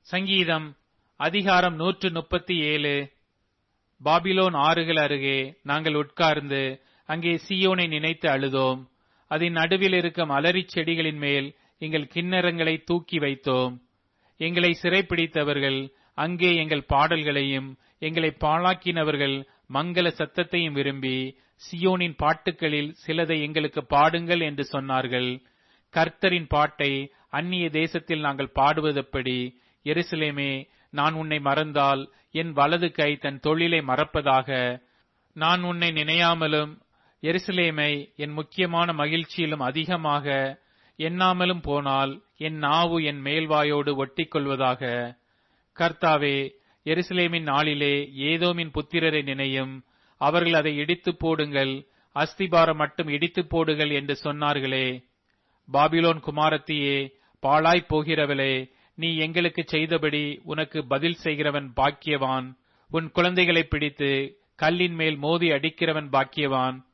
சங்கீதம் அதிகாரம் நூற்று முப்பத்தி ஏழு பாபிலோன் ஆறுகள் அருகே நாங்கள் உட்கார்ந்து அங்கே சீயோனை நினைத்து அழுதோம் அதன் நடுவில் இருக்கும் அலரிச் செடிகளின் மேல் எங்கள் கிண்ணறங்களை தூக்கி வைத்தோம் எங்களை சிறைப்பிடித்தவர்கள் அங்கே எங்கள் பாடல்களையும் எங்களை பாழாக்கினவர்கள் மங்கள சத்தத்தையும் விரும்பி சியோனின் பாட்டுகளில் சிலதை எங்களுக்கு பாடுங்கள் என்று சொன்னார்கள் கர்த்தரின் பாட்டை அந்நிய தேசத்தில் நாங்கள் பாடுவதெப்படி எருசலேமே நான் உன்னை மறந்தால் என் வலது கை தன் தொழிலை மறப்பதாக நான் உன்னை நினையாமலும் எருசலேமை என் முக்கியமான மகிழ்ச்சியிலும் அதிகமாக எண்ணாமலும் போனால் என் நாவு என் மேல்வாயோடு ஒட்டிக் கொள்வதாக கர்த்தாவே எருசலேமின் நாளிலே ஏதோமின் புத்திரரை நினையும் அவர்கள் அதை இடித்து போடுங்கள் அஸ்திபாரம் மட்டும் இடித்து போடுங்கள் என்று சொன்னார்களே பாபிலோன் குமாரத்தியே பாழாய்ப் போகிறவளே நீ எங்களுக்கு செய்தபடி உனக்கு பதில் செய்கிறவன் பாக்கியவான் உன் குழந்தைகளை பிடித்து கல்லின் மேல் மோதி அடிக்கிறவன் பாக்கியவான்